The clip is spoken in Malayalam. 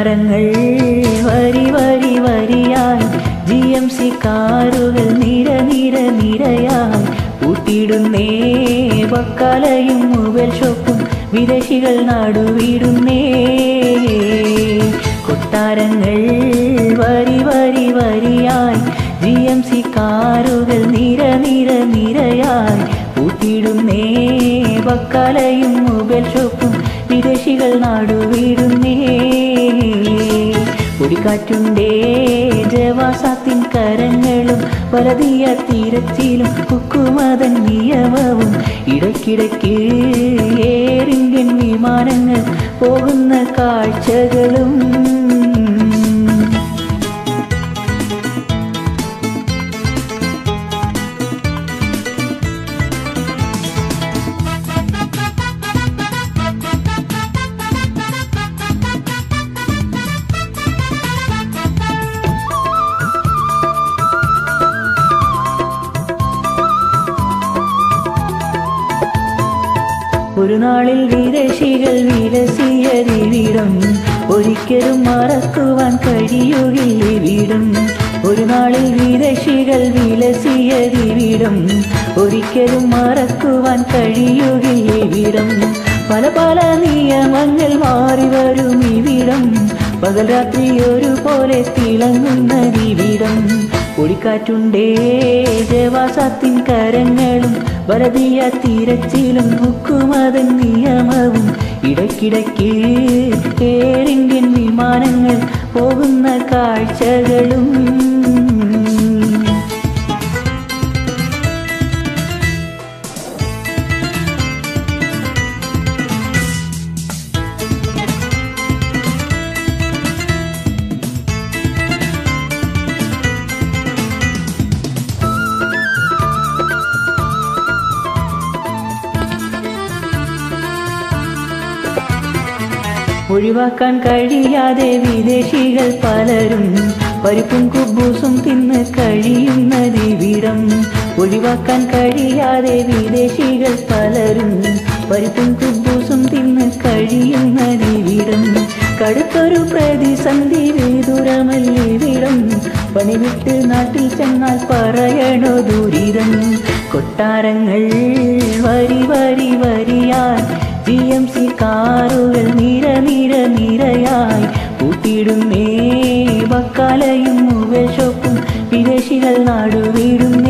കൊട്ടാരങ്ങൾ വരി വരി വരിയായി ജി എം സി കാറുകൾ നിര നിര നിരയായി കൂട്ടിയിടുന്നേ വക്കാലയും മൊബൈൽ ഷോപ്പും വിദേശികൾ നാടുവിടുന്നേ കൊട്ടാരങ്ങൾ വരി വരി വരിയായി ജി എം സി കാറുകൾ നിര നിര നിരയായി കൂട്ടിയിടുന്നേ വക്കാലയും മൊബൈൽ ഷോപ്പും വിദേശികൾ നാടുവിടുന്നേ പൊടിക്കാറ്റുണ്ടേ ജവാസാത്തിൻ കരങ്ങളും വലതിയ തീരത്തിലും കുക്കുമതൻ നിയമവും ഇടയ്ക്കിടയ്ക്ക് എയർ ഇന്ത്യൻ വിമാനങ്ങൾ പോകുന്ന കാഴ്ചകളും ഒരു നാളിൽ വിദേശികൾ വിലസിയതിവിടം ഒരിക്കലും മറക്കുവാൻ കഴിയുകില്ലിവിടം ഒരു നാളിൽ വിദേശികൾ വിലസിയതിവിടം ഒരിക്കലും മറക്കുവാൻ കഴിയുകില്ലിവിടം പല പല നിയമങ്ങൾ മാറി വരും ഇവിടം പകൽ രാത്രി ഒരുപോലെ തിളങ്ങുന്നതിവിടം ഒടിക്കാറ്റുണ്ടേ ജവാസത്തിൻ കരങ്ങളും വലതിയ തിരച്ചിലും ഹുക്കുമതൻ നിയമവും ഇടയ്ക്കിടയ്ക്ക് എയർ ഇന്ത്യൻ വിമാനങ്ങൾ പോകുന്ന കാഴ്ചകളും ഒഴിവാക്കാൻ കഴിയാതെ വിദേശികൾ പലരും പരിപ്പും കുബൂസും തിന്ന് കഴിയുന്നതിവിടം ഒഴിവാക്കാൻ കഴിയാതെ വിദേശികൾ പലരും പരിപ്പും കുബൂസും തിന്ന് കഴിയുന്നതിവിടം കടുത്തൊരു പ്രതിസന്ധി വിദുരമല്ലിവിടം പണി വിട്ട് നാട്ടിൽ ചെന്നാൽ പറയണോ ദുരിതം കൊട്ടാരങ്ങൾ വരി വരി വരിയായി ജി എം സി കാറുകൾ നിര നിര നിരയായി കൂട്ടിയിടുന്നേ വക്കാലയും മൊബൈൽ ഷോപ്പും വിദേശികൾ നാടുവിടുന്നേ